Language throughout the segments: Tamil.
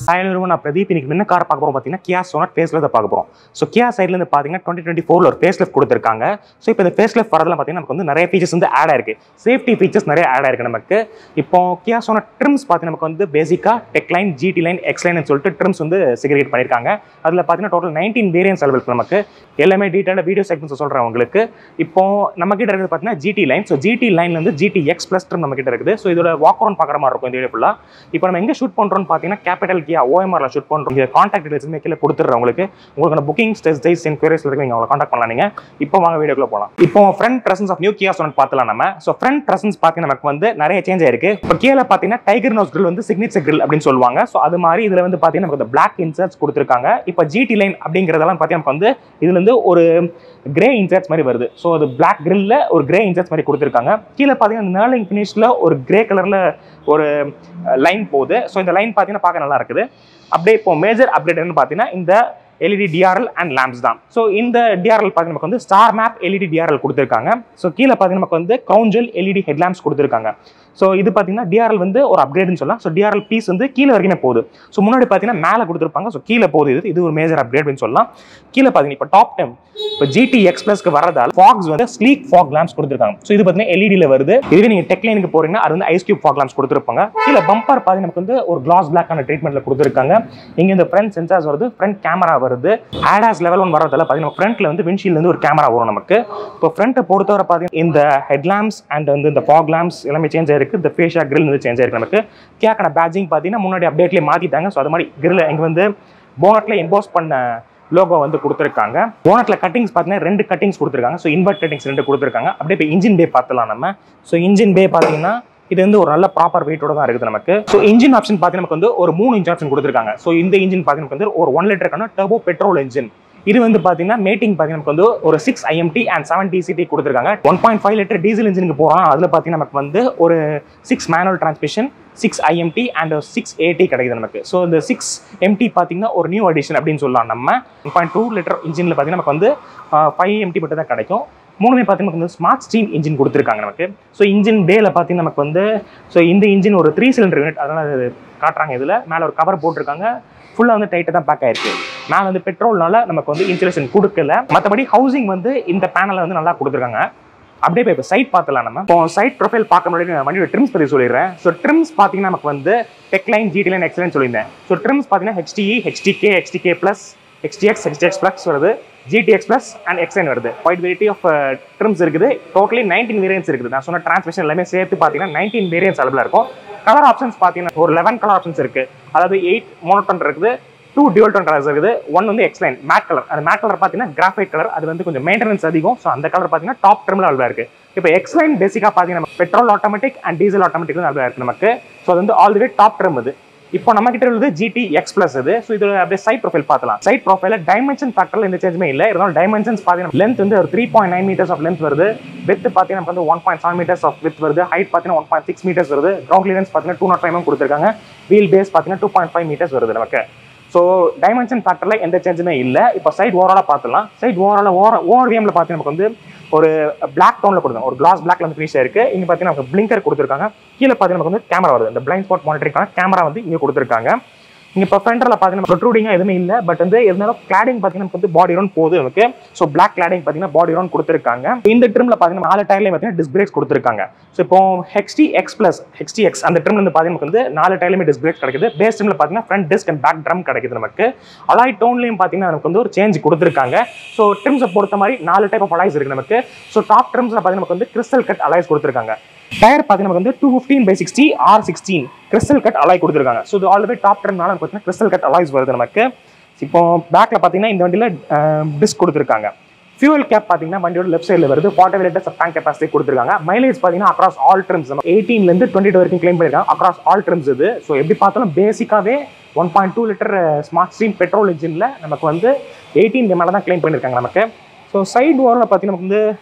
ஹாய் நான் பிரதீப் இன்னைக்கு என்ன கார் பார்க்க போறோம் பார்த்தீங்கன்னா கியா சோனட் ஃபேஸ் லிஃப்ட் பார்க்க போறோம் ஸோ கியா சைட்ல இருந்து பார்த்தீங்கன்னா டுவெண்ட்டி டுவெண்ட்டி ஃபோர்ல ஒரு ஃபேஸ் லிஃப்ட் கொடுத்துருக்காங்க ஸோ இப்போ இந்த ஃபேஸ் லிஃப்ட் வரதுல பார்த்தீங்கன்னா நமக்கு வந்து நிறைய ஃபீச்சர்ஸ் வந்து ஆட் ஆயிருக்கு சேஃப்டி ஃபீச்சர்ஸ் நிறைய ஆட் ஆயிருக்கு நமக்கு இப்போ கியா சோனட் ட்ரிம்ஸ் பார்த்தீங்கன்னா நமக்கு வந்து பேசிக்கா tech line GT line X line சொல்லிட்டு ட்ரிம்ஸ் வந்து செக்ரிகேட் பண்ணியிருக்காங்க அதில் பார்த்தீங்கன்னா டோட்டல் நைன்டீன் வேரியன்ஸ் அவைலபிள் நமக்கு எல்லாமே டீட்டெயிலாக வீடியோ செக்மெண்ட்ஸ் சொல்கிறேன் உங்களுக்கு இப்போ நம்ம கிட்ட இருக்கிறது பார்த்தீங்கன்னா ஜிடி லைன் ஸோ ஜிடி லைன்ல இருந்து ஜிடி எக்ஸ் ப்ளஸ் ட்ரிம் நம்ம கிட்ட இருக்குது ஸோ இதோட வாக் அரௌண்ட் பார்க்குற மாதிரி இருக்கும் இந்த வீடியோ ஃபுல்லாக இப்போ நம்ம எங்கே ஷூட் பண்ணுறோம்னு பார்த்தீங்கன்னா கேபிட்டல் கியா ஓஎம்ஆர்ல ஷூட் பண்ணுறோம் இங்கே காண்டாக்ட் டீடைல்ஸ் கீழே கொடுத்துட்றேன் உங்களுக்கு உங்களுக்கு புக்கிங் ஸ்டேஸ் டைஸ் என்கொயரிஸ் இருக்கு நீங்கள் அவங்களை காண்டாக்ட் பண்ணலாம் நீங்கள் இப்போ வாங்க வீடியோக்குள்ள போகலாம் இப்போ front presence of new Kia சொன்னு பார்த்தலாம் நம்ம ஸோ ஃப்ரண்ட் பிரசன்ஸ் பார்த்தீங்கன்னா நமக்கு வந்து நிறைய சேஞ்ச் ஆயிருக்கு இப்போ கீழே பார்த்தீங்கன்னா டைகர் நோஸ் grill வந்து சிக்னேச்சர் grill அப்படின்னு சொல்லுவாங்க ஸோ அது மாதிரி இதில் வந்து பார்த்தீங்கன்னா நமக்கு இந்த பிளாக் இன்சர்ட்ஸ் கொடுத்துருக்காங்க இப்போ ஜிடி லைன் அப்படிங்கிறதெல்லாம் பார்த்தீங்கன்னா நமக்கு வந்து இதுல இருந்து ஒரு கிரே இன்சர்ட்ஸ் மாதிரி வருது ஸோ அது பிளாக் கிரில்ல ஒரு கிரே இன்சர்ட்ஸ் மாதிரி கொடுத்துருக்காங்க கீழே பார்த்தீங்கன்னா நேர்லிங் ஃபினிஷில் ஒரு கிரே கலரில் ஒரு லைன் போகுது ஸோ இந்த லைன் பார்த்தீங்கன்னா பார்க்க நல்லா இருக்குது அப்படியே இப்போ மேஜர் அப்டேட் என்னன்னு பார்த்தீங்கன்னா இந்த எல்இடி டிஆர்எல் அண்ட் லேம்ப்ஸ் தான் ஸோ இந்த டிஆர்எல் பார்த்தீங்கன்னா நமக்கு வந்து ஸ்டார் மேப் எல்இடி டிஆர்எல் கொடுத்துருக்காங்க ஸோ கீழே பார்த்தீங்கன்னா நமக்கு வந்து கவுஞ்சல் எல்இடி ஹெட்லாம்ப்ஸ் கொடுத்துருக்காங்க ஸோ இது பார்த்தீங்கன்னா டிஆர்எல் வந்து ஒரு அப்கிரேட்னு சொல்லலாம் ஸோ டிஆர்எல் பீஸ் வந்து கீழே வரைக்குமே போகுது ஸோ முன்னாடி பார்த்தீங்கன்னா மேலே கொடுத்துருப்பாங்க ஸோ கீழே போகுது இது இது ஒரு மேஜர் அப்கிரேட்னு சொல்லலாம் கீழே பார்த்தீங்கன்னா இப்போ டாப் டெம் இப்போ ஜிடி எக்ஸ்பிரஸ்க்கு வரதால் ஃபாக்ஸ் வந்து ஸ்லீக் ஃபாக் லேம்ப்ஸ் கொடுத்துருக்காங்க ஸோ இது பார்த்தீங்கன்னா எல்இடியில் வருது இதுவே நீங்கள் டெக்லைனுக்கு போறீங்கன்னா அது வந்து ஐஸ் கியூப் ஃபாக் லேம்ப்ஸ் கொடுத்துருப்பாங்க கீழே பம்பர் பாதி நமக்கு வந்து ஒரு கிளாஸ் பிளாக்கான ட்ரீட்மெண்ட்ல கொடுத்துருக்காங்க இங்கே இந்த ஃப்ரண்ட் சென்சார்ஸ் வருது ஃப்ரண்ட் கேமரா வருது ஆடாஸ் லெவல் ஒன் வரதால பார்த்தீங்கன்னா ஃப்ரண்ட்ல வந்து windshield ல இருந்து ஒரு கேமரா வரும் நமக்கு இப்போ ஃப்ரண்ட்டை பொறுத்தவரை பார்த்தீங்கன்னா இந்த ஹெட் லேம்ப்ஸ் அண்ட் வந்து இந்த ஃபாக் லேம்ப்ஸ் எல்லாமே சேஞ்ச் ஆயிருக்கு இந்த ஃபேஷியா grill வந்து சேஞ்ச் ஆயிருக்கு நமக்கு கேக்கான பேட்சிங் பார்த்தீங்கன்னா முன்னாடி அப்டேட்லேயே மாற்றிட்டாங்க ஸோ அது மாதிரி grill இங்கே வந்து போனட்ல எம்போஸ் பண்ண லோகோ வந்து கொடுத்துருக்காங்க போனட்ல கட்டிங்ஸ் பார்த்தீங்கன்னா ரெண்டு கட்டிங்ஸ் கொடுத்துருக்காங்க ஸோ இன்வெர்ட் கட்டிங்ஸ் ரெண்டு கொடுத்துருக்காங்க அப்படியே இப்போ இன்ஜின் பே பார்த்துலாம் நம்ம ஸோ இன்ஜின் பே பார்த்தீங்கன்னா இது வந்து ஒரு நல்ல ப்ராப்பர் வெயிட்டோட தான் இருக்குது நமக்கு ஸோ இன்ஜின் ஆப்ஷன் பார்த்தீங்கன்னா நமக்கு வந்து ஒரு மூணு இன்ச் ஆப்ஷன் கொடுத்துருக்காங்க ஸோ இந்த இன்ஜின் பார்த்தீங்கன்னா நமக்கு வந்து ஒரு ஒன் லிட்டருக்கான டர்போ பெட்ரோல் இன்ஜின் இது வந்து பார்த்தீங்கன்னா மேட்டிங் பார்த்தீங்கன்னா நமக்கு வந்து ஒரு six IMT and seven DCT கொடுத்துருக்காங்க one point five litre diesel இன்ஜினுக்கு போகிறோம் அதில் பார்த்தீங்கன்னா நமக்கு வந்து ஒரு six manual transmission six IMT and six AT கிடைக்குது நமக்கு ஸோ இந்த சிக்ஸ் எம்டி பார்த்தீங்கன்னா ஒரு நியூ அடிஷன் அப்படின்னு சொல்லலாம் நம்ம ஒன் பாயிண்ட் டூ லிட்டர் இன்ஜினில் பார்த்தீங்கன்னா நமக்கு வந்து ஃபைவ் எம்டி மட்டும் தான் கிடைக்கும் மூணுமே பார்த்தீங்கன்னா நமக்கு வந்து ஸ்மார்ட் ஸ்டீம் இன்ஜின் கொடுத்துருக்காங்க நமக்கு ஸோ இன்ஜின் பேல பார்த்தீங்கன்னா நமக்கு வந்து ஸோ இந்த இன்ஜின் ஒரு த்ரீ சிலிண்டர் யூனிட் அதனால் அது காட்டுறாங்க இதில் மேலே ஒரு கவர் போட்டிருக்காங்க ஃபுல்லாக வந்து டைட்டாக தான் பேக் ஆயிருக்கு மேலே வந்து பெட்ரோல்னால நமக்கு வந்து இன்சுலேஷன் கொடுக்கல மற்றபடி ஹவுசிங் வந்து இந்த பேனலில் வந்து நல்லா கொடுத்துருக்காங்க அப்படியே இப்போ சைட் பார்த்துலாம் நம்ம இப்போ சைட் ப்ரொஃபைல் பார்க்க முன்னாடி நான் வண்டியோட ட்ரிம்ஸ் பற்றி சொல்லிடுறேன் ஸோ ட்ரிம்ஸ் பார்த்தீங்கன்னா நமக்கு வந்து டெக்லைன் ஜிடி லைன் எக்ஸலன் சொல்லியிருந்தேன் ஸோ ட்ரிம்ஸ் பார்த்தீங்கன்னா HTE HTK HTK plus HTX HTX plus வருது ஜிடிஎக்ஸ் ப்ளஸ் அண்ட் எக்ஸ்என் வருது வைட் வெரைட்டி ஆஃப் ட்ரிம்ஸ் இருக்குது டோட்டலி நைன்டீன் வேரியன்ஸ் இருக்குது நான் சொன்ன டிரான்ஸ்மிஷன் எல்லாமே சேர்த்து பார்த்தீங்கன்னா நைன்டீன் வேரியன்ஸ் அவைலபிளாக இருக்கும் கலர் ஆப்ஷன்ஸ் பார்த்தீங்கன்னா ஒரு லெவன் கலர் ஆப்ஷன்ஸ் இருக்குது அதாவது எயிட் மோனோட்டன் இருக்குது டூ டியூல் டோன் கலர்ஸ் இருக்குது ஒன் வந்து எக்ஸ்லைன் மேட் கலர் அந்த மேட் கலர் பார்த்தீங்கன்னா கிராஃபைட் கலர் அது வந்து கொஞ்சம் மெயின்டெனன்ஸ் அதிகம் ஸோ அந்த கலர் பார்த்தீங்கன்னா டாப் ட்ரிமில் அவைலபிளாக இருக்குது இப்போ எக்ஸ்லைன் பேசிக்காக பார்த்தீங்கன்னா நமக்கு petrol automatic and diesel automatic அவைலபிளாக இருக்குது நமக்கு ஸோ அது வந்து all the way top trim இது இப்போ நம்ம கிட்ட உள்ளது ஜிடி எக்ஸ் பிளஸ் இது ஸோ இதோட அப்படியே சைட் ப்ரொஃபைல் பார்க்கலாம் சைட் ப்ரொஃபைல டைமென்ஷன் ஃபேக்டர்ல எந்த சேஞ்சுமே இல்லை இருந்தாலும் டைமென்ஷன்ஸ் பார்த்தீங்கன்னா லென்த் வந்து ஒரு three point nine metres of length வருது வித் பார்த்தீங்கன்னா நமக்கு வந்து one point seven metres of width வருது ஹைட் பார்த்தீங்கன்னா ஒன் பாயிண்ட் சிக்ஸ் மீட்டர்ஸ் வருது கிரவுண்ட் கிளியரன்ஸ் பார்த்தீங்கன்னா டூ நாட் ஃபைவ் கொடுத்துருக்காங்க வீல் பேஸ் பார்த்தீங்கன்னா டூ பாயிண்ட் ஃபைவ் மீட்டர்ஸ் வருது நமக்கு ஸோ டைமென்ஷன் ஃபேக்டர்ல எந்த சேஞ்சுமே இல்லை இப்போ சைட் ஓவராலாக பார்த்துலாம் சைட் ஓவரால் ஓவர் ஓவர் விஎம்ல பார்த்தீங்கன்னா நமக்கு வந்து ஒரு பிளாக் டோனில் கொடுங்க ஒரு கிளாஸ் பிளாக்ல வந்து ஃபினிஷ் இருக்கு இங்கே பார்த்தீங்கன்னா நமக்கு பிளிங்கர் கொடுத்துருக்காங்க கீழே பார்த்தீங்கன்னா நமக்கு வந்து கேமரா வருது இந்த பிளைண்ட் ஸ்பாட் மானிட்டரிங்கான கேமரா வந்து இங்கே கொடுத்துருக்காங்க இங்கே இப்போ ஃப்ரண்டில் பார்த்தீங்கன்னா ப்ரொட்ரூடிங்காக எதுவுமே இல்லை பட் வந்து இருந்தாலும் கிளாடிங் பார்த்தீங்கன்னா நமக்கு வந்து பாடி ரவுண்ட் போகுது நமக்கு ஸோ பிளாக் கிளாடிங் பார்த்தீங்கன்னா பாடி ரவுண்ட் கொடுத்துருக்காங்க இந்த ட்ரிமில் பார்த்தீங்கன்னா நாலு டயர்லேயும் பார்த்தீங்கன்னா டிஸ்க் பிரேக்ஸ் கொடுத்துருக்காங்க ஸோ இப்போ ஹெக்ஸ்டி எக்ஸ் ப்ளஸ் ஹெக்ஸ்டி எக்ஸ் அந்த ட்ரிம் வந்து பார்த்தீங்கன்னா நமக்கு வந்து நாலு டயர்லையுமே டிஸ்க் பிரேக்ஸ் கிடைக்குது பேஸ் ட்ரிமில் பார்த்தீங்கன்னா front disc and back drum கிடைக்குது நமக்கு அலாய் டோன்லையும் பார்த்தீங்கன்னா நமக்கு வந்து ஒரு சேஞ்ச் கொடுத்துருக்காங்க ஸோ ட்ரிம்ஸை பொறுத்த மாதிரி நாலு டைப் ஆஃப் அலாய்ஸ் இருக்குது நமக்கு ஸோ டாப் ட்ரிம்ஸில் பார்த்தீங்கன்னா நமக்கு வந்து கிறிஸ்டல் கட் அலாய்ஸ் கொடுத்துருக்காங்க டயர் பார்த்தீங்கன்னா நமக்கு வந்து two fifteen by sixty R sixteen crystal cut alloy கொடுத்துருக்காங்க ஸோ இது ஆல்ரெடி டாப் டெர்னால பார்த்தீங்கன்னா கிறிஸ்டல் கட் அலாய்ஸ் வருது நமக்கு இப்போ பேக்கில் பார்த்தீங்கன்னா இந்த வண்டியில் டிஸ்க் கொடுத்துருக்காங்க ஃபியூல் கேப் பார்த்தீங்கன்னா வண்டியோட லெஃப்ட் சைடில் வருது ஃபார்ட்டி லிட்டர்ஸ் டேங்க் கெப்பாசிட்டி கொடுத்துருக்காங்க மைலேஜ் பார்த்தீங்கன்னா அக்ராஸ் ஆல் ட்ரிம்ஸ் நம்ம எயிட்டீன்லேருந்து டுவெண்ட்டி டூ வரைக்கும் கிளைம் பண்ணியிருக்காங்க அக்ராஸ் ஆல் ட்ரிம்ஸ் இது ஸோ எப்படி பார்த்தாலும் பேசிக்காகவே one point two litre smart stream petrol இன்ஜினில் நமக்கு வந்து எயிட்டீன் மேலே தான் கிளைம் பண்ணியிருக்காங்க நமக்கு ஸோ சைடு ஓரில் பார்த்தீங்கன்னா நமக்கு வந்து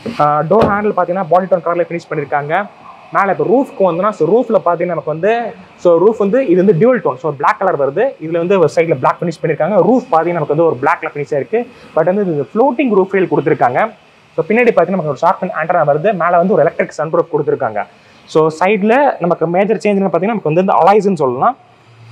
டோர் ஹேண்டில் பார்த்தீங்கன்னா பாடி டோன் கலரில் ஃபினிஷ் பண்ணியிருக்காங்க மேலே இப்போ ரூஃப்க்கு வந்தோம்னா ஸோ ரூஃபில் பார்த்தீங்கன்னா நமக்கு வந்து ஸோ ரூஃப் வந்து இது வந்து dual tone so black colour வருது இதில் வந்து ஒரு சைடில் பிளாக் ஃபினிஷ் பண்ணியிருக்காங்க ரூஃப் பார்த்தீங்கன்னா நமக்கு வந்து ஒரு பிளாக்ல ஃபினிஷ் ஆயிருக்கு பட் வந்து இது ஃப்ளோட்டிங் ரூஃப் ரீல் கொடுத்துருக்காங்க ஸோ பின்னாடி பார்த்தீங்கன்னா நமக்கு ஒரு ஷார்ப் ஆண்டனா வருது மேலே வந்து ஒரு எலக்ட்ரிக் சன்ரூஃப் கொடுத்துருக்காங்க ஸோ சைடில் நமக்கு மேஜர் சேஞ்சுன்னு பார்த்தீங்கன்னா நமக்கு வந்து இந்த அலாய்ஸ்ன்னு சொல்லலாம்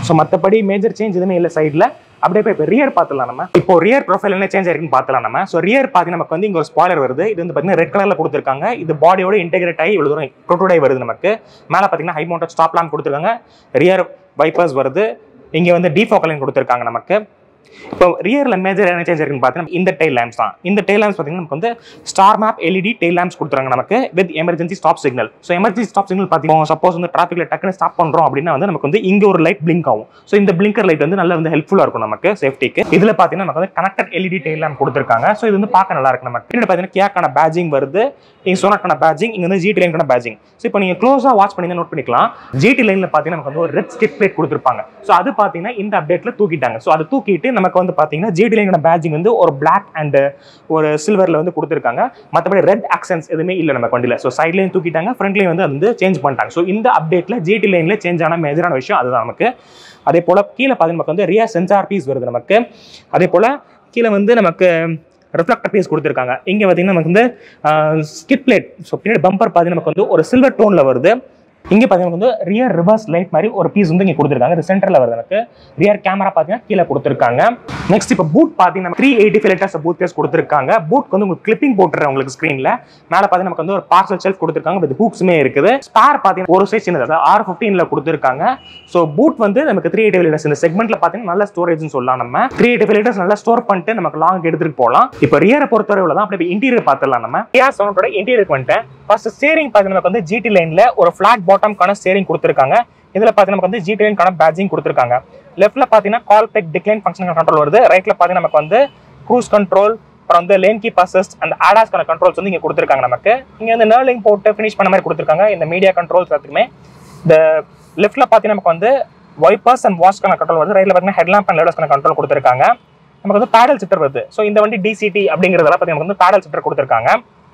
ஸோ மற்றபடி மேஜர் சேஞ்ச் எதுவுமே இல்லை சைடில் அப்படியே போய் இப்போ ரியர் பார்த்துலாம் நம்ம இப்போ ரியர் ப்ரொஃபைல் என்ன சேஞ்ச் ஆயிருக்குன்னு பார்த்துலாம் நம்ம ஸோ ரியர் பார்த்து நமக்கு வந்து இங்கே ஒரு ஸ்பாய்லர் வருது இது வந்து பார்த்தீங்கன்னா ரெட் கலரில் கொடுத்துருக்காங்க இது பாடியோட இன்டெகிரேட் ஆகி இவ்வளோ தூரம் ப்ரோட்டோடை வருது நமக்கு மேலே பார்த்தீங்கன்னா ஹை மவுண்டட் ஸ்டாப் லாம்ப் கொடுத்துருக்காங்க ரியர் வைப்பர்ஸ் வருது இங்கே வந்து டிஃபோக்கலைன் கொடுத்துருக்காங்க நமக்கு இப்போ ரியரில் மேஜர் என்ன சேஞ்ச் இருக்குன்னு பார்த்தீங்கன்னா இந்த டெய்ல் லேம்ப்ஸ் தான் இந்த டெய்ல் லேம்ப்ஸ் பார்த்தீங்கன்னா நமக்கு வந்து star map LED tail lamps கொடுத்துறாங்க நமக்கு with emergency stop signal so emergency stop signal பார்த்தீங்கன்னா சப்போஸ் வந்து டிராஃபிக்ல டக்குன்னு ஸ்டாப் பண்ணுறோம் அப்படின்னா வந்து நமக்கு வந்து இங்கே ஒரு லைட் பிளிங்க் ஆகும் ஸோ இந்த பிளிங்கர் லைட் வந்து நல்லா வந்து ஹெல்ப்ஃபுல்லாக இருக்கும் நமக்கு சேஃப்டிக்கு இதில் பார்த்தீங்கன்னா நமக்கு வந்து கனெக்டட் எல்இடி டெய்ல் லேம்ப் கொடுத்துருக்காங்க ஸோ இது வந்து பார்க்க நல்லா இருக்கு நமக்கு பின்னாடி பார்த்தீங்கன்னா கியாக்கான பேஜிங் வருது இங்கே சோனாக்கான பேஜிங் இங்கே வந்து ஜிடி லைனுக்கான பேஜிங் ஸோ இப்போ நீங்கள் க்ளோஸாக வாட்ச் பண்ணி நோட் பண்ணிக்கலாம் ஜிடி லைனில் பார்த்தீங்கன்னா நமக்கு வந்து ஒரு ரெட் ஸ்கிட் பிளேட் கொடுத்துருப்பாங்க ஸோ அது பார்த்தீங்கன்னா இந்த அப்டேட்டில் தூக்கிட்டாங்க ஸோ அது தூக்கிட்டு நமக்கு வந்து பார்த்தீங்கன்னா ஜிடி லைனோட பேஜிங் வந்து ஒரு பிளாக் அண்ட் ஒரு சில்வரில் வந்து கொடுத்துருக்காங்க மற்றபடி ரெட் ஆக்சன்ஸ் எதுவுமே இல்லை நம்ம வண்டியில் ஸோ சைட்லேயும் தூக்கிட்டாங்க ஃப்ரண்ட்லேயும் வந்து அது வந்து சேஞ்ச் பண்ணிட்டாங்க ஸோ இந்த அப்டேட்டில் ஜிடி லைனில் சேஞ்ச் ஆன மேஜரான விஷயம் அதுதான் நமக்கு அதே போல் கீழே பார்த்தீங்கன்னா நமக்கு வந்து ரியா சென்சார் பீஸ் வருது நமக்கு அதே போல் கீழே வந்து நமக்கு ரிஃப்ளெக்டர் பீஸ் கொடுத்துருக்காங்க இங்கே பார்த்தீங்கன்னா நமக்கு வந்து ஸ்கிட் பிளேட் ஸோ பின்னாடி பம்பர் பார்த்தீங்கன்னா நமக்கு வந்து ஒரு சில்வர் டோனில் வருது இங்கே பார்த்தீங்கன்னா வந்து ரியர் ரிவர்ஸ் லைட் மாதிரி ஒரு பீஸ் வந்து இங்கே கொடுத்துருக்காங்க இது சென்டரில் வருது எனக்கு ரியர் கேமரா பார்த்தீங்கன்னா கீழே கொடுத்துருக்காங்க நெக்ஸ்ட் இப்போ பூட் பார்த்தீங்கன்னா three eighty five litres boot space கொடுத்துருக்காங்க பூட்க்கு வந்து உங்களுக்கு கிளிப்பிங் போட்டுறேன் உங்களுக்கு ஸ்க்ரீனில் மேலே பார்த்தீங்கன்னா நமக்கு வந்து ஒரு பார்சல் ஷெல்ஃப் கொடுத்துருக்காங்க வித் ஹூக்ஸுமே இருக்குது ஸ்பேர் பார்த்தீங்கன்னா ஒரு சைஸ் சின்னது அதாவது ஆர் ஃபிஃப்டீனில் கொடுத்துருக்காங்க ஸோ பூட் வந்து நமக்கு த்ரீ எயிட்டி லிட்டர்ஸ் இந்த செக்மெண்ட்ல பார்த்தீங்கன்னா நல்ல ஸ்டோரேஜ்னு சொல்லலாம் நம்ம த்ரீ எயிட்டி ஃபைவ் லிட்டர்ஸ் நல்லா ஸ்டோர் பண்ணிட்டு நமக்கு லாங் எடுத்துட்டு போகலாம் இப்போ ரியரை பொறுத்தவரை தான் அப்படியே இன்டீரியர் பார்த்துடலாம் நம்ம கியா சவுண்டோட இன்டீரியர் வந்துட்டேன் ஃபர்ஸ்ட் ஸ்டேரிங் பார்த்தீங்கன்னா நமக்கு வந்து ஜிடி லைன்ல ஒரு ஃபிளாட் பாட்டம்கான ஸ்டேரிங் கொடுத்துருக்காங்க இதில் பார்த்தீங்கன்னா நமக்கு வந்து ஜிடி லைன்கான பேட்சிங் கொடுத்துருக்காங்க லெஃப்ட்ல பார்த்தீங்கன்னா call pick decline function control வருது ரைட்ல பார்த்தீங்கன்னா நமக்கு வந்து க்ரூஸ் கண்ட்ரோல் அப்புறம் வந்து லேன் கீப் அசிஸ்ட் அந்த ஆடாஸ்க்கான கண்ட்ரோல்ஸ் வந்து இங்கே கொடுத்துருக்காங்க நமக்கு இங்கே வந்து நர்லிங் போட்டு ஃபினிஷ் பண்ண மாதிரி கொடுத்துருக்காங்க இந்த மீடியா கண்ட்ரோல்ஸ் எல்லாத்துக்குமே இந்த லெஃப்ட்ல பார்த்தீங்கன்னா நமக்கு வந்து வைப்பர்ஸ் அண்ட் வாஷ்க்கான கண்ட்ரோல் வருது ரைட்ல பார்த்தீங்கன்னா ஹெட்லாம்ப் அண்ட் லெவல்ஸ்க்கான கண்ட்ரோல் கொடுத்துருக்காங்க நமக்கு வந்து பேடல் சிட்டர் வருது ஸோ இந்த வண்டி டிசிடி அப்படிங்கிறதெல்லாம் பார்த்தீங்கன்னா நமக்கு வந்து பேடல் சிட்டர் கொடுத்துருக்காங்க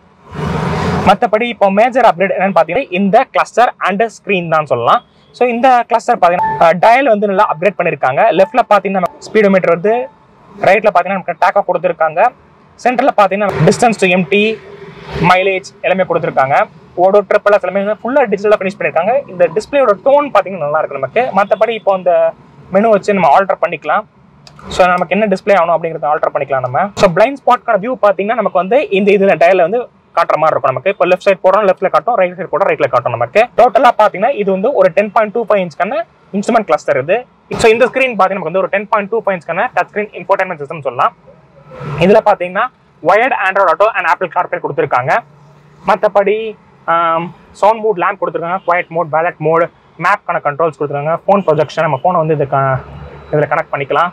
மற்றபடி இப்போ மேஜர் அப்டேட் என்னன்னு பார்த்தீங்கன்னா இந்த கிளஸ்டர் அண்ட் ஸ்க்ரீன் தான் சொல்லலாம் ஸோ இந்த கிளஸ்டர் பார்த்தீங்கன்னா டயல் வந்து நல்லா அப்கிரேட் பண்ணியிருக்காங்க லெஃப்ட்ல பார்த்தீங்கன்னா ஸ்பீடோமீட்டர் வந்து ரைட்ல பார்த்தீங்கன்னா நமக்கு டேக்கா கொடுத்துருக்காங்க சென்டர்ல பார்த்தீங்கன்னா டிஸ்டன்ஸ் டு எம்டி மைலேஜ் எல்லாமே கொடுத்துருக்காங்க ஓடோ ட்ரிப்பிள் எல்லாமே ஃபுல்லாக டிஜிட்டலாக ஃபினிஷ் பண்ணியிருக்காங்க இந்த டிஸ்பிளேயோட டோன் பார்த்தீங்கன்னா நல்லா இருக்கு நமக்கு மற்றபடி இப்போ இந்த மெனு வச்சு நம்ம ஆல்டர் பண்ணிக்கலாம் ஸோ நமக்கு என்ன டிஸ்ப்ளே ஆகணும் அப்படிங்கிறத ஆல்டர் பண்ணிக்கலாம் நம்ம ஸோ பிளைண்ட் ஸ்பாட்கான வியூ பார்த்தீங்கன்னா நமக்கு வந்து இந்த இதில் டயலில் வந்து காட்டுற மாதிரி இருக்கும் நமக்கு இப்போ லெஃப்ட் சைட் போடுறோம் லெஃப்ட்ல காட்டும் ரைட் சைட் போடுறோம் ரைட்ல காட்டும் நமக்கு டோட்டலாக பார்த்தீங்கன்னா இது வந்து ஒரு டென் பாயிண்ட் டூ ஃபைவ் இன்ச்க்கான இன்ஸ்ட்ருமெண்ட் கிளஸ்டர் இது ஸோ இந்த ஸ்க்ரீன் பார்த்தீங்கன்னா நமக்கு வந்து ஒரு டென் பாயிண்ட் டூ ஃபைவ் இன்ச்க்கான டச் ஸ்க்ரீன் இன்ஃபோர்டைன்மெண்ட் சிஸ்டம் சொல்லலாம் இதில் பார்த்தீங்கன்னா wired Android Auto and Apple CarPlay கொடுத்துருக்காங்க மற்றபடி சவுண்ட் மூட் லேம்ப் கொடுத்துருக்காங்க குவாய்ட் மோட் பேலட் மோட் மேப்க்கான கண்ட்ரோல்ஸ் கொடுத்துருக்காங்க ஃபோன் ப்ரொஜெக்ஷன் நம்ம ஃபோனை வந்து இதுக்கு இதில் கனெக்ட் பண்ணிக்கலாம்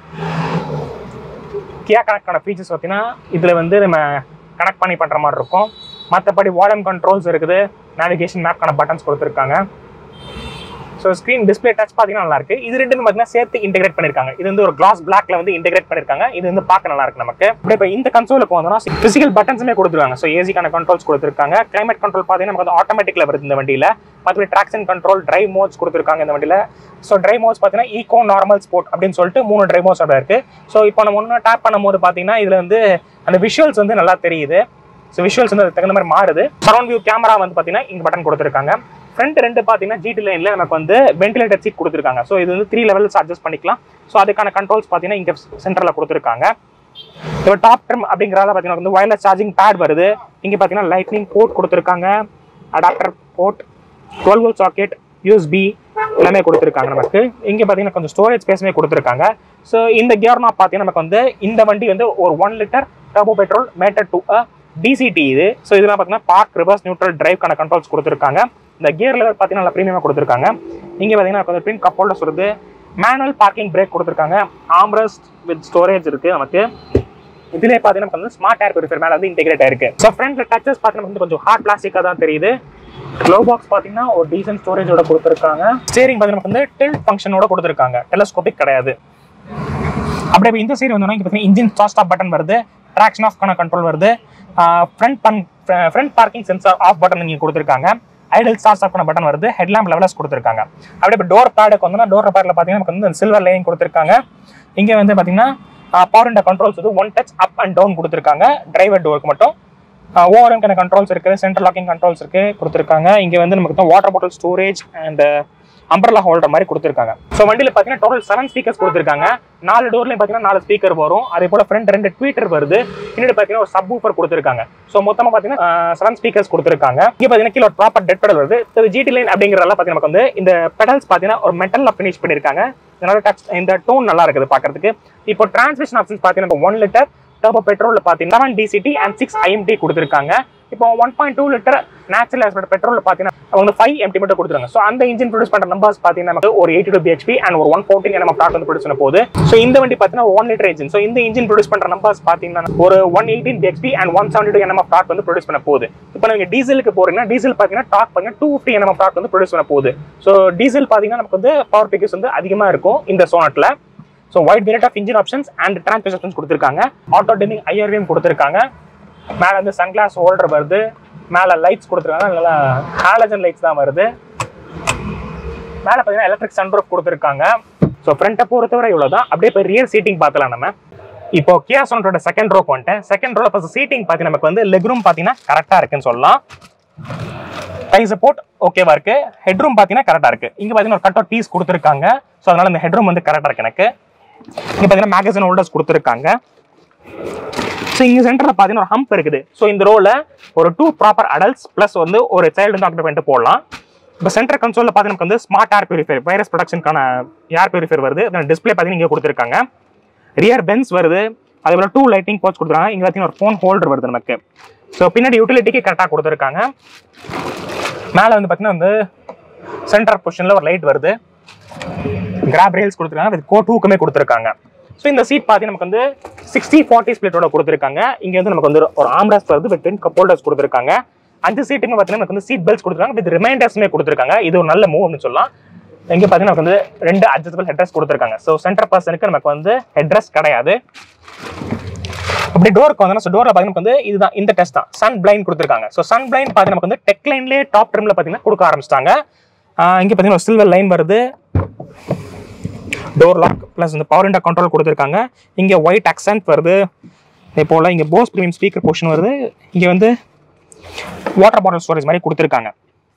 கியா கனெக்டான ஃபீச்சர்ஸ் பார்த்தீங்கன்னா இதில் வந்து நம்ம கனெக்ட் பண்ணி பண்ணுற மாதிரி இருக்கும் மற்றபடி வால்யூம் கண்ட்ரோல்ஸ் இருக்குது நேவிகேஷன் மேப்க்கான பட்டன்ஸ் கொடுத்துருக்காங்க ஸோ ஸ்க்ரீன் டிஸ்பிளே டச் பார்த்தீங்கன்னா நல்லா இருக்கு இது ரெண்டுமே பார்த்தீங்கன்னா சேர்த்து இன்டெகிரேட் பண்ணிருக்காங்க இது வந்து ஒரு கிளாஸ் பிளாக்ல வந்து இன்டெகிரேட் பண்ணிருக்காங்க இது வந்து பார்க்க நல்லா இருக்கு நமக்கு அப்படியே இப்போ இந்த கன்சோலுக்கு வந்தோம்னா பிசிக்கல் பட்டன்ஸுமே கொடுத்துருக்காங்க ஸோ ஏசிக்கான கண்ட்ரோல்ஸ் கொடுத்துருக்காங்க கிளைமேட் கண்ட்ரோல் பார்த்தீங்கன்னா நமக்கு வந்து ஆட்டோமேட்டிக்ல வருது இந்த வண்டியில மற்றபடி ட்ராக்ஷன் கண்ட்ரோல் டிரைவ் மோட்ஸ் கொடுத்துருக்காங்க இந்த வண்டியில ஸோ டிரைவ் மோட்ஸ் பார்த்தீங்கன்னா ஈகோ நார்மல் ஸ்போர்ட் அப்படின்னு சொல்லிட்டு மூணு டிரைவ் மோட்ஸ் அப்படி இருக்கு ஸோ இப்போ நம்ம ஒன்று டேப் பண்ணும்போது பார்த்தீங்கன்னா இதுல வந்து அந்த விஷுவல்ஸ் வந்து நல்லா தெரியுது ஸோ விஷுவல்ஸ் வந்து அதுக்கு தகுந்த மாதிரி மாறுது சரௌண்ட் வியூ கேமரா வந்து பார்த்தீங்கன்னா இங்கே பட்டன் கொடுத்துருக்காங்க ஃப்ரண்ட் ரெண்டு பார்த்தீங்கன்னா ஜிடி லைனில் நமக்கு வந்து வென்டிலேட்டர் சீட் கொடுத்துருக்காங்க ஸோ இது வந்து த்ரீ லெவல்ஸ் அட்ஜஸ்ட் பண்ணிக்கலாம் ஸோ அதுக்கான கண்ட்ரோல்ஸ் பார்த்தீங்கன்னா இங்கே சென்டரில் கொடுத்துருக்காங்க இப்போ டாப் ட்ரிம் அப்படிங்கிறத பார்த்தீங்கன்னா வந்து வயர்லெஸ் சார்ஜிங் பேட் வருது இங்கே பார்த்தீங்கன்னா லைட்னிங் போர்ட் கொடுத்துருக்காங்க adapter port twelve volt socket USB எல்லாமே கொடுத்துருக்காங்க நமக்கு இங்கே பார்த்தீங்கன்னா கொஞ்சம் ஸ்டோரேஜ் ஸ்பேஸுமே கொடுத்துருக்காங்க ஸோ இந்த கியர் நாப் பார்த்தீங்கன்னா நமக்கு வந்து இந்த வண்டி வந்து ஒரு one litre turbo petrol mated to DCT இது ஸோ இதெல்லாம் பார்த்தீங்கன்னா பார்க் ரிவர்ஸ் நியூட்ரல் டிரைவ்க்கான கண்ட்ரோல்ஸ் கொடுத்துருக்காங்க இந்த கியர் லெவல் பார்த்தீங்கன்னா நல்லா ப்ரீமியமாக கொடுத்துருக்காங்க இங்கே பார்த்தீங்கன்னா கொஞ்சம் பின் கப் ஹோல்டர்ஸ் வருது மேனுவல் பார்க்கிங் பிரேக் கொடுத்துருக்காங்க ஆம்ரஸ்ட் வித் ஸ்டோரேஜ் இருக்கு நமக்கு இதுலேயே பார்த்தீங்கன்னா நமக்கு வந்து ஸ்மார்ட் ஏர் பியூரிஃபையர் மேலே வந்து இன்டெகிரேட் ஆயிருக்கு ஸோ ஃப்ரண்ட்ல டச்சஸ் பார்த்தீங்கன்னா வந்து கொஞ்சம் ஹார்ட் பிளாஸ்டிக்காக தான் தெரியுது க்ளோ பாக்ஸ் பார்த்தீங்கன்னா ஒரு டீசன்ட் ஸ்டோரேஜோட கொடுத்துருக்காங்க ஸ்டேரிங் பார்த்தீங்கன்னா நமக்கு வந்து டில்ட் ஃபங்க்ஷனோட கொடுத்துருக்காங்க டெலஸ்கோபிக் கிடையாது அப்படியே இந்த சைடு வந்தோம்னா இங்கே பார்த்தீங்கன்னா இன்ஜின் ஸ்டார்ட் ஸ்டாப் பட்டன் வருது ட்ராக்ஷன் ஆஃப்க்கான கண்ட்ரோல் வருது ஃப்ரண்ட் பன் front parking sensor off button இங்கே கொடுத்துருக்காங்க ஐடல் ஸ்டார்ட் ஸ்டாப் பண்ண பட்டன் வருது ஹெட்லாம்ப் லெவலஸ் கொடுத்துருக்காங்க அப்படியே இப்போ டோர் பேடுக்கு வந்தோம்னா டோர் பேடில் பார்த்தீங்கன்னா நமக்கு வந்து சில்வர் லைன் கொடுத்துருக்காங்க இங்கே வந்து பார்த்தீங்கன்னா பவர் அண்ட் கண்ட்ரோல்ஸ் வந்து one touch up and down கொடுத்துருக்காங்க டிரைவர் டோருக்கு மட்டும் ஓவரம்கான கண்ட்ரோல்ஸ் இருக்குது சென்ட்ரல் லாக்கிங் கண்ட்ரோல்ஸ் இருக்குது கொடுத்துருக்காங்க இங்கே வந்து நமக்கு water bottle storage and umbrella holder மாதிரி கொடுத்துருக்காங்க ஸோ வண்டியில் பார்த்தீங்கன்னா டோட்டல் செவன் ஸ்பீக்கர்ஸ் கொடுத்துருக்காங்க நாலு டோர்லையும் பார்த்தீங்கன்னா நாலு ஸ்பீக்கர் வரும் அதே போல ஃப்ரண்ட் ரெண்டு ட்வீட்டர் வருது பின்னாடி பார்த்தீங்கன்னா ஒரு சப் ஊஃபர் கொடுத்துருக்காங்க ஸோ மொத்தமாக பார்த்தீங்கன்னா செவன் ஸ்பீக்கர்ஸ் கொடுத்துருக்காங்க இங்கே பார்த்தீங்கன்னா கீழே ப்ராப்பர் டெட் பெடல் வருது இது ஜிடி லைன் அப்படிங்கிறதெல்லாம் பார்த்தீங்கன்னா நமக்கு வந்து இந்த பெடல்ஸ் பார்த்தீங்கன்னா ஒரு மெட்டல்ல ஃபினிஷ் பண்ணியிருக்காங்க இதனால டச் இந்த டோன் நல்லா இருக்குது பார்க்கறதுக்கு இப்போ டிரான்ஸ்மிஷன் ஆப்ஷன்ஸ் பார்த்தீங்கன்னா ஒன் லிட்டர் டர்போ பெட்ரோல் பார்த்தீங்கன்னா seven DCT and six IMT கொடுத்துருக்காங்க இப்போ one point two litre natural aspirated petrol பார்த்தீங்கன்னா அவங்க ஃபைவ் எம்டி மட்டும் கொடுத்துருங்க ஸோ அந்த இன்ஜின் ப்ரொடியூஸ் பண்ணுற நம்பர்ஸ் பார்த்தீங்கன்னா நமக்கு ஒரு எயிட்டி டூ பிஹெச்பி அண்ட் ஒரு ஒன் ஃபோர்ட்டின் நம்ம டாக் வந்து ப்ரொடியூஸ் பண்ண போகுது ஸோ இந்த வண்டி பார்த்தீங்கன்னா ஒன் லிட்டர் இன்ஜின் ஸோ இந்த இன்ஜின் ப்ரொடியூஸ் பண்ணுற நம்பர்ஸ் பார்த்தீங்கன்னா ஒரு one eighteen BHP and one seventy two NM torque வந்து ப்ரொடியூஸ் பண்ண போகுது இப்போ நீங்கள் டீசலுக்கு போறீங்கன்னா டீசல் பார்த்தீங்கன்னா டாக் பார்த்தீங்கன்னா டூ ஃபிஃப்டி என்எம் டாக் வந்து ப்ரொடியூஸ் பண்ண போகுது ஸோ டீசல் பார்த்தீங்கன்னா நமக்கு வந்து பவர் பிக்கஸ் வந்து அதிகமாக இருக்கும் இந்த சோனட்டில் so wide variety of engine options and transmission options கொடுத்துருக்காங்க ஆட்டோ டிமிங் ஐஆர்விஎம் கொடுத்துருக்காங்க மேலே வந்து சன்கிளாஸ் ஹோல்டர் வருது மேலே லைட்ஸ் கொடுத்துருக்காங்க நல்லா ஹாலஜன் லைட்ஸ் தான் வருது மேலே பார்த்தீங்கன்னா எலக்ட்ரிக் சன்ரூஃப் கொடுத்துருக்காங்க ஸோ ஃப்ரண்ட்டை பொறுத்தவரை இவ்வளோ தான் அப்படியே இப்போ ரியர் சீட்டிங் பார்க்கலாம் நம்ம இப்போ கியா சோனட்டோட செகண்ட் ரோக்கு வந்துட்டேன் செகண்ட் ரோல ஃபர்ஸ்ட் சீட்டிங் பார்த்தி நமக்கு வந்து லெக் ரூம் பார்த்தீங்கன்னா கரெக்டாக இருக்குன்னு சொல்லலாம் டை சப்போர்ட் ஓகேவா இருக்கு ஹெட்ரூம் பார்த்தீங்கன்னா கரெக்டாக இருக்கு இங்கே பார்த்தீங்கன்னா ஒரு கட் அவுட் பீஸ் கொடுத்துருக்காங்க ஸோ அதனால இந்த ஹெட்ரூம் வந்து கரெக்டாக இருக்கு எனக்கு இங்கே பார்த்தீங்கன்னா மேகசின் ஹோல்டர்ஸ் கொடுத்துருக்காங்க ஸோ இங்கே சென்டரில் பார்த்தீங்கன்னா ஒரு ஹம்ப் இருக்குது ஸோ இந்த ரோல ஒரு டூ ப்ராப்பர் அடல்ட்ஸ் ப்ளஸ் வந்து ஒரு சைல்டு வந்து ஆக்குபை பண்ணிட்டு போடலாம் இப்போ சென்டர் கன்சோலில் பார்த்தீங்கன்னா நமக்கு வந்து ஸ்மார்ட் ஏர் பியூரிஃபைர் வைரஸ் ப்ரொடக்ஷனுக்கான ஏர் பியூரிஃபைர் வருது டிஸ்பிளே பார்த்தீங்கன்னா இங்கே கொடுத்துருக்காங்க ரியர் பென்ஸ் வருது அதே போல் டூ லைட்டிங் போர்ட்ஸ் கொடுத்துருக்காங்க இங்கே பார்த்தீங்கன்னா ஒரு ஃபோன் ஹோல்டர் வருது நமக்கு ஸோ பின்னாடி யூட்டிலிட்டிக்கு கரெக்டாக கொடுத்துருக்காங்க மேலே வந்து பார்த்தீங்கன்னா வந்து சென்டர் பொசிஷனில் ஒரு லைட் வருது கிராப் ரேல்ஸ் கொடுத்துருக்காங்க வித் கோ டூக்குமே கொடுத்துருக்காங்க ஸோ இந்த சீட் பார்த்தீங்கன்னா நமக்கு வந்து சிக்ஸ்டி ஃபார்ட்டி ஸ்பிளிட்டோட கொடுத்துருக்காங்க இங்கே வந்து நமக்கு வந்து ஒரு ஆம்ராஸ் வருது வித் டென் கப் ஹோல்டர்ஸ் கொடுத்துருக்காங்க அஞ்சு சீட்டுங்க பார்த்தீங்கன்னா நமக்கு வந்து சீட் பெல்ட்ஸ் கொடுத்துருக்காங்க வித் ரிமைண்டர்ஸுமே கொடுத்துருக்காங்க இது ஒரு நல்ல மூவ் அப்படின்னு சொல்லலாம் இங்கே பார்த்தீங்கன்னா நமக்கு வந்து ரெண்டு அட்ஜஸ்டபிள் ஹெட்ரஸ் கொடுத்துருக்காங்க ஸோ சென்டர் பர்சனுக்கு நமக்கு வந்து ஹெட்ரஸ் கிடையாது அப்படி டோருக்கு வந்தோம்னா ஸோ டோரில் பார்த்தீங்கன்னா நமக்கு வந்து இதுதான் இந்த டெஸ்ட் தான் சன் பிளைண்ட் கொடுத்துருக்காங்க ஸோ சன் பிளைண்ட் பார்த்தீங்கன்னா நமக்கு வந்து டெக் லைன்லேயே டாப் ட்ரிமில் பார்த்தீங்கன்னா கொடுக்க ஆரம்பிச்சிட்டாங்க இங்கே பார்த்தீங்கன்னா ஒரு சில்வர் லைன் வருது டோர் லாக் ப்ளஸ் இந்த பவர் இண்டா கண்ட்ரோல் கொடுத்துருக்காங்க இங்கே ஒயிட் அக்சன்ட் வருது இதே போல் இங்கே போஸ் ப்ரீமியம் ஸ்பீக்கர் போர்ஷன் வருது இங்கே வந்து வாட்டர் பாட்டில் ஸ்டோரேஜ் மாதிரி கொடுத்துருக்காங்க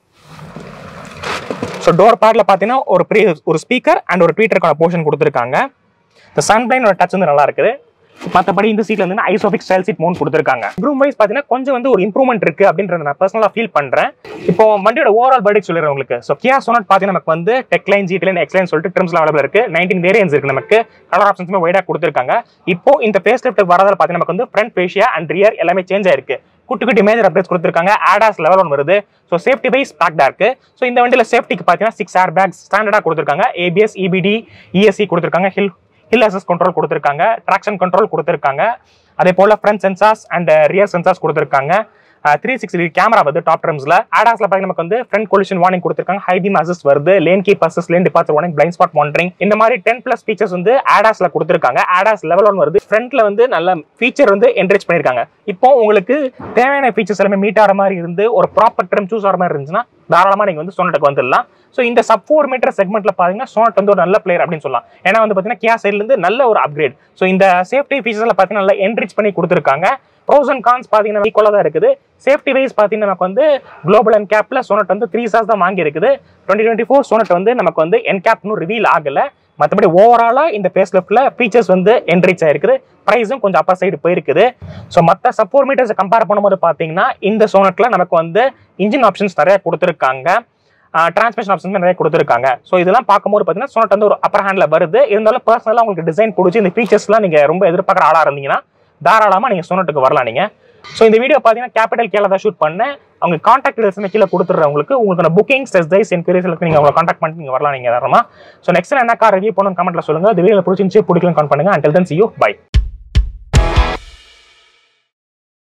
ஸோ டோர் பேடில் பார்த்தீங்கன்னா ஒரு ப்ரீ ஒரு ஸ்பீக்கர் அண்ட் ஒரு ட்வீட்டருக்கான போர்ஷன் கொடுத்துருக்காங்க இந்த சன்பிளைனோட டச் வந்து நல்லா இருக்குது மற்றபடி இந்த சீட்ல வந்து ஐசோபிக் ஸ்டைல் சீட் மவுண்ட் கொடுத்துருக்காங்க ரூம் வைஸ் பார்த்தீங்கன்னா கொஞ்சம் வந்து ஒரு இம்ப்ரூவ்மெண்ட் இருக்கு அப்படின்றத நான் பர்சனலாக ஃபீல் பண்றேன் இப்போ வண்டியோட ஓவரால் பர்டிக் சொல்லிடுறேன் உங்களுக்கு ஸோ கியா சோனட் பார்த்தீங்கன்னா நமக்கு வந்து டெக்லைன் ஜிட்லைன் எக்ஸ்லைன் சொல்லிட்டு ட்ரிம்ஸ்ல அவைலபிள் இருக்கு நைன்டீன் வேரியன்ஸ் இருக்கு நமக்கு கலர் ஆப்ஷன்ஸுமே வைடாக கொடுத்துருக்காங்க இப்போ இந்த ஃபேஸ் லிஃப்ட் வரதால பார்த்தீங்கன்னா நமக்கு வந்து ஃப்ரண்ட் ஃபேஷியா அண்ட் ரியர் எல்லாமே சேஞ்ச் ஆயிருக்கு குட்டி குட்டி மேஜர் அப்டேட்ஸ் கொடுத்துருக்காங்க ஆடாஸ் லெவல் ஒன் வருது ஸோ சேஃப்டி வைஸ் பேக்டா இருக்கு ஸோ இந்த வண்டியில் சேஃப்டிக்கு பார்த்தீங்கன்னா சிக்ஸ் ஏர் பேக்ஸ் ஸ்டாண்டர்டாக கொடுத்துருக்காங்க ஏபிஎஸ் இபிடி இஎஸ்சி கொடுத்துருக்காங்க ஹில் ஹில் அசஸ் கண்ட்ரோல் கொடுத்துருக்காங்க ட்ராக்ஷன் கண்ட்ரோல் கொடுத்துருக்காங்க அதே போல front sensors and rear sensors கொடுத்துருக்காங்க த்ரீ சிக்ஸ்டி கேமரா வருது டாப் ட்ரம்ஸ்ல ஆடாஸ்ல பார்த்தீங்கன்னா நமக்கு வந்து ஃப்ரண்ட் கொலிஷன் வார்னிங் கொடுத்துருக்காங்க ஹை பீம் அசிஸ்ட் வருது lane keep assist lane departure warning blind spot monitoring இந்த மாதிரி டென் பிளஸ் ஃபீச்சர்ஸ் வந்து ஆடாஸ்ல கொடுத்துருக்காங்க ஆடாஸ் லெவல் ஒன் வருது ஃப்ரண்ட்ல வந்து நல்ல ஃபீச்சர் வந்து என்ரிச் பண்ணிருக்காங்க இப்போ உங்களுக்கு தேவையான ஃபீச்சர்ஸ் எல்லாமே மீட் ஆகிற மாதிரி இருந்து ஒரு ப்ராப்பர் ட்ரிம் சூஸ் ஆகிற மாதிரி இருந்துச்சுன்னா தாராளமா நீங்க வந்து சோனட்டுக்கு வந்துடலாம் ஸோ இந்த சப் ஃபோர் மீட்டர் செக்மெண்ட்ல பாத்தீங்கன்னா சோனட் வந்து ஒரு நல்ல பிளேயர் அப்படின்னு சொல்லலாம் ஏன்னா வந்து பாத்தீங்கன்னா கியா சைட்ல இருந்து நல்ல ஒரு அப்கிரேட் ஸோ இந்த சேஃப்டி ஃபீச்சர்ஸ்ல பாத்தீங்கன்னா நல்லா என்ரிச் பண்ணி கொடுத்துருக்காங்க ப்ரோஸ் அண்ட் கான்ஸ் பார்த்தீங்கன்னா ஈக்குவலாக தான் இருக்குது சேஃப்டி வைஸ் பார்த்தீங்கன்னா நமக்கு வந்து குளோபல் என் கேப்ல சோனட் வந்து த்ரீ ஸ்டார்ஸ் தான் வாங்கி இருக்குது டுவெண்ட்டி டுவெண்ட்டி ஃபோர் சோனட் வந்து நமக்கு வந்து என் கேப்னு ரிவீல் ஆகல மற்றபடி ஓவராலாக இந்த ஃபேஸ் லிஃப்ட்ல ஃபீச்சர்ஸ் வந்து என்ரிச் ஆயிருக்குது ப்ரைஸும் கொஞ்சம் அப்பர் சைடு போயிருக்குது ஸோ மற்ற சப்போர் மீட்டர்ஸை கம்பேர் பண்ணும்போது பார்த்தீங்கன்னா இந்த சோனட்ல நமக்கு வந்து இன்ஜின் ஆப்ஷன்ஸ் நிறைய கொடுத்துருக்காங்க டிரான்ஸ்மிஷன் ஆப்ஷன்ஸ் நிறைய கொடுத்துருக்காங்க ஸோ இதெல்லாம் பார்க்கும்போது பார்த்தீங்கன்னா சோனட் வந்து ஒரு அப்பர் ஹேண்ட்ல வருது இருந்தாலும் பர்சனலாக உங்களுக்கு டிசைன் பிடிச்சி இந்த ஃபீச்சர்ஸ்லாம் நீங்கள் ரொம்ப எதிர்பார்க்குற ஆளாக இருந்தீங்கன்னா தாராளமாக நீங்கள் சோனட்டுக்கு வரலாம் நீங்கள் ஸோ இந்த வீடியோ பார்த்தீங்கன்னா கேபிட்டல் கேல தான் ஷூட் பண்ணேன் அவங்க காண்டாக்ட் டீடைல்ஸ் கீழே கொடுத்துட்றவங்களுக்கு உங்களுக்கு புக்கிங்ஸ் டெஸ்ட் டைஸ் என்கொயரிஸ் நீங்கள் அவங்களை காண்டாக்ட் பண்ணிட்டு நீங்கள் வரலாம் நீங்கள் தாராளமாக ஸோ நெக்ஸ்ட் என்ன கார் ரிவ்யூ பண்ணணும் கமெண்ட்ல சொல்லுங்க இந்த வீடியோ பிடிச்சிருந்துச்சு பிடிக்கலன்னு கான் பண்ணுங்க until then see you by